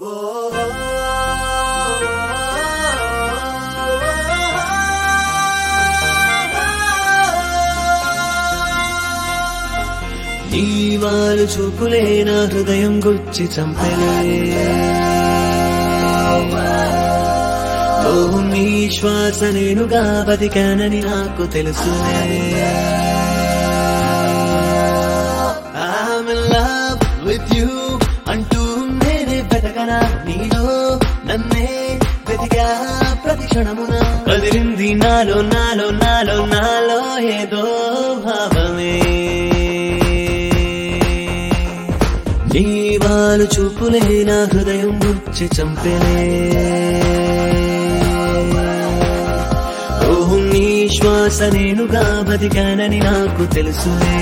నీ వారు చూపులే నా హృదయం గుచ్చి చంపలే ఓ నీ శ్వాస నేనుగా బతికానని నాకు తెలుసులే I'm in love with you అంటూ నేనే వెతకనా నీలో నన్నే వెతికా ప్రతి క్షణమున కదిలింది నాలో నాలో నాలో నాలో ఏదో భావమే నీ వాళ్ళు చూపులే నా హృదయం గుచ్చి చంపలే ఓహ్ నీ శ్వాస నేనుగా బతికానని నాకు తెలుసులే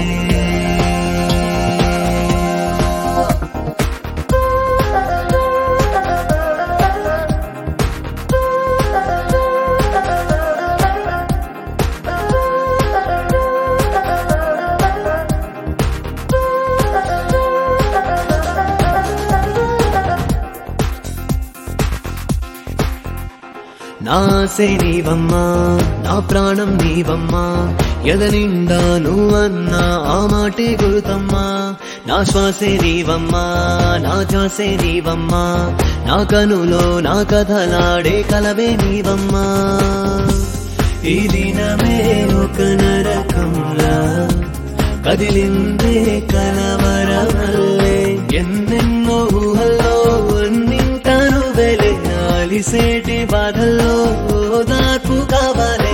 నాసే నీవమ్మా నా ప్రాణం నీవమ్మా ఎద నిండా నువ్వన్నా ఆ మాటే గురుతమ్మా నా శ్వాసే నీవమ్మా నా ధ్యాసే నీవమ్మా నా కనులో నా కథలాడే కలవే నీవమ్మా ఈ దినమే ఒక నరకంలా కదిలిందే కలవరమల్లే ఎన్నెన్నో ఊహల్లో అన్నింటాను వెలే అలిసేటి బాధల్లో దాపు కావాలే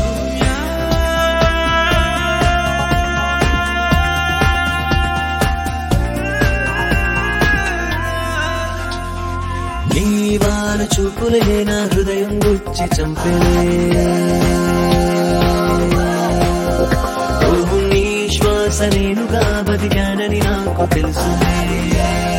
నీ వాళ్ళ చూపులే నా హృదయం గుచ్చి చంపలే ఓ నీ శ్వాస నేనుగా బతికానని నాకు తెలుసులే